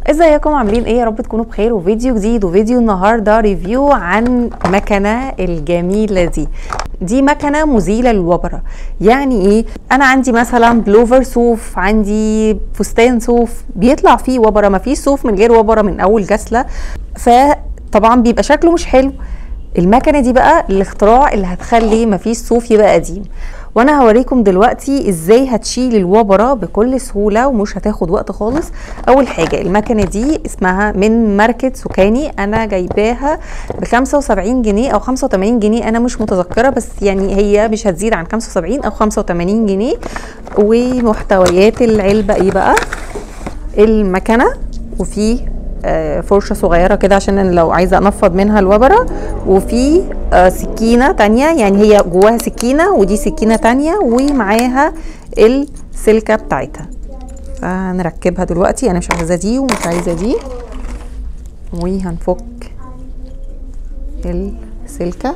ازيكم عاملين ايه يا رب تكونوا بخير وفيديو جديد وفيديو النهارده ريفيو عن مكنه الجميله دي دي مكنه مزيله للوبره يعني ايه انا عندي مثلا بلوفر صوف عندي فستان صوف بيطلع فيه وبره ما فيش صوف من غير وبره من اول غسله فطبعا بيبقى شكله مش حلو المكنه دي بقى الاختراع اللي هتخلي مفيش صوف يبقى قديم وانا هوريكم دلوقتي ازاي هتشيل الوبره بكل سهوله ومش هتاخد وقت خالص اول حاجه المكنه دي اسمها من ماركه سكاني انا جايباها ب 75 جنيه او 85 جنيه انا مش متذكره بس يعني هي مش هتزيد عن 75 او 85 جنيه ومحتويات العلبه ايه بقى المكنه وفي فرشه صغيره كده عشان لو عايزه انفض منها الوبره وفي سكينه تانية يعني هي جواها سكينه ودي سكينه تانية ومعاها السلكه بتاعتها فهنركبها دلوقتي انا مش عايزه دي ومش عايزه دي وهنفك السلكه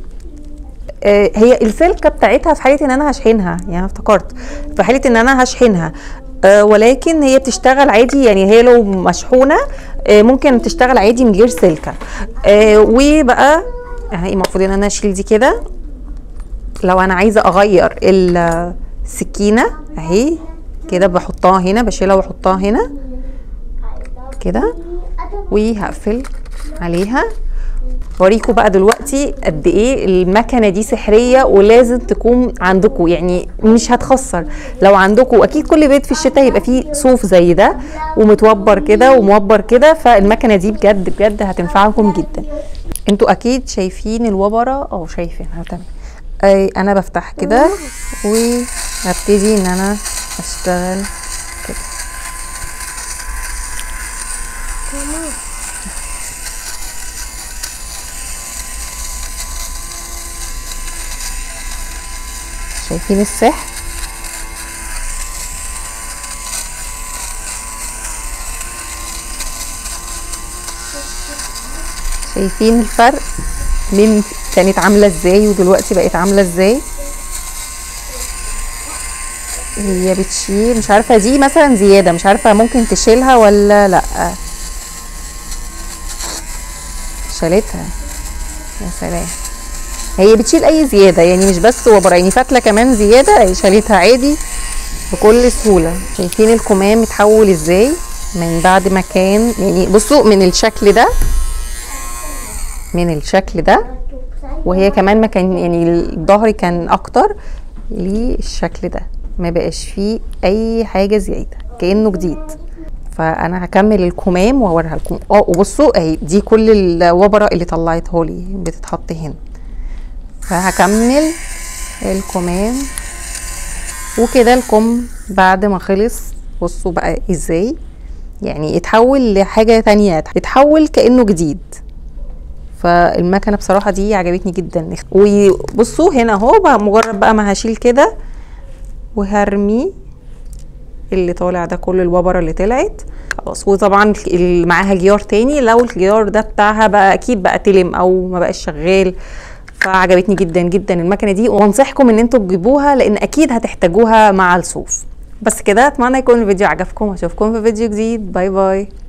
هي السلكه بتاعتها في حاله ان انا هشحنها يعني افتكرت في حاله ان انا هشحنها آه ولكن هي بتشتغل عادي يعني هي لو مشحونه آه ممكن تشتغل عادي من غير سلكه آه وبقى اهي المفروض ان انا اشيل دي كده لو انا عايزه اغير السكينه اهي كده بحطها هنا بشيلها واحطها هنا كده وهقفل عليها اوريكم بقى دلوقتي قد ايه المكنه دي سحريه ولازم تكون عندكم يعني مش هتخسر لو عندكم اكيد كل بيت في الشتاء يبقى فيه صوف زي ده ومتوبر كده وموبر كده فالمكنه دي بجد بجد هتنفعكم جدا انتوا اكيد شايفين الوبره او شايفينها تمام اي انا بفتح كده وهبتدي ان انا اشتغل كده شايفين السحر شايفين الفرق من كانت عاملة ازاي ودلوقتي بقت عاملة ازاي هي بتشيل مش عارفة دي مثلا زيادة مش عارفة ممكن تشيلها ولا لأ شالتها يا سلام هي بتشيل اي زياده يعني مش بس وبره يعني فتله كمان زياده هي شالتها عادي بكل سهوله شايفين الكمام اتحول ازاي من بعد ما كان يعني بصوا من الشكل ده من الشكل ده وهي كمان ما كان يعني الظهر كان اكتر للشكل ده ما بقاش فيه اي حاجه زياده كانه جديد فانا هكمل الكمام واوريها لكم اه وبصوا اهي دي كل الوبره اللي طلعتها لي بتتحط هنا فهكمل الكمام وكده الكم بعد ما خلص بصوا بقى ازاي يعني اتحول لحاجه تانية اتحول كانه جديد فالمكنه بصراحه دي عجبتني جدا وبصوا هنا اهو بقى مجرد بقى ما هشيل كده وهرمي اللي طالع ده كل الوبره اللي طلعت خلاص وطبعا معاها جيار تاني لو الجيار ده بتاعها بقى اكيد بقى تلم او ما بقاش شغال فعجبتني جدا جدا المكنه دي وانصحكم ان انتوا تجيبوها لان اكيد هتحتاجوها مع الصوف بس كده اتمنى يكون الفيديو عجبكم واشوفكم في فيديو جديد باي باي